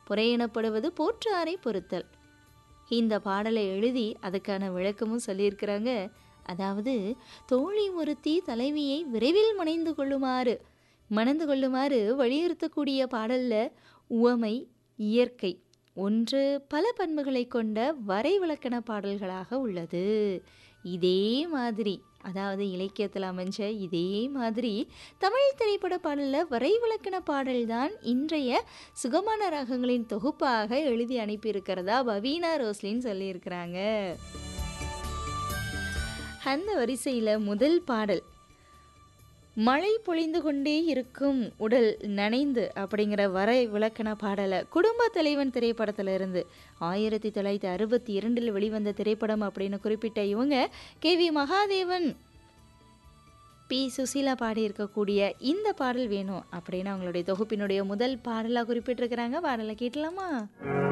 புரை எனப்படுவது போற்றாரை பொறுத்தல் இந்த பாடலை எழுதி அதுக்கான விளக்கமும் சொல்லியிருக்கிறாங்க அதாவது தோழி ஒருத்தி தலைவியை விரைவில் மணைந்து கொள்ளுமாறு மணந்து கொள்ளுமாறு வலியுறுத்தக்கூடிய பாடல்ல உவமை இயற்கை ஒன்று பல பண்புகளை கொண்ட வரை விளக்கண பாடல்களாக உள்ளது இதே மாதிரி அதாவது இலக்கியத்தில் அமைஞ்ச இதே மாதிரி தமிழ் திரைப்பட பாடலில் வரை விளக்கண பாடல்தான் இன்றைய சுகமான ராகங்களின் தொகுப்பாக எழுதி அனுப்பியிருக்கிறதா பவீனா ரோஸ்லின் சொல்லியிருக்கிறாங்க அந்த வரிசையில் முதல் பாடல் மழை பொழிந்து கொண்டே இருக்கும் உடல் நனைந்து அப்படிங்கிற வரை விளக்கண பாடலை குடும்ப தலைவன் திரைப்படத்துல இருந்து ஆயிரத்தி தொள்ளாயிரத்தி அறுபத்தி இரண்டில் வெளிவந்த திரைப்படம் அப்படின்னு குறிப்பிட்ட இவங்க K V Mahadevan P Susheela பாடியிருக்கக்கூடிய இந்த பாடல் வேணும் அப்படின்னு அவங்களுடைய தொகுப்பினுடைய முதல் பாடலாக குறிப்பிட்டிருக்கிறாங்க பாடலை கேட்டலாமா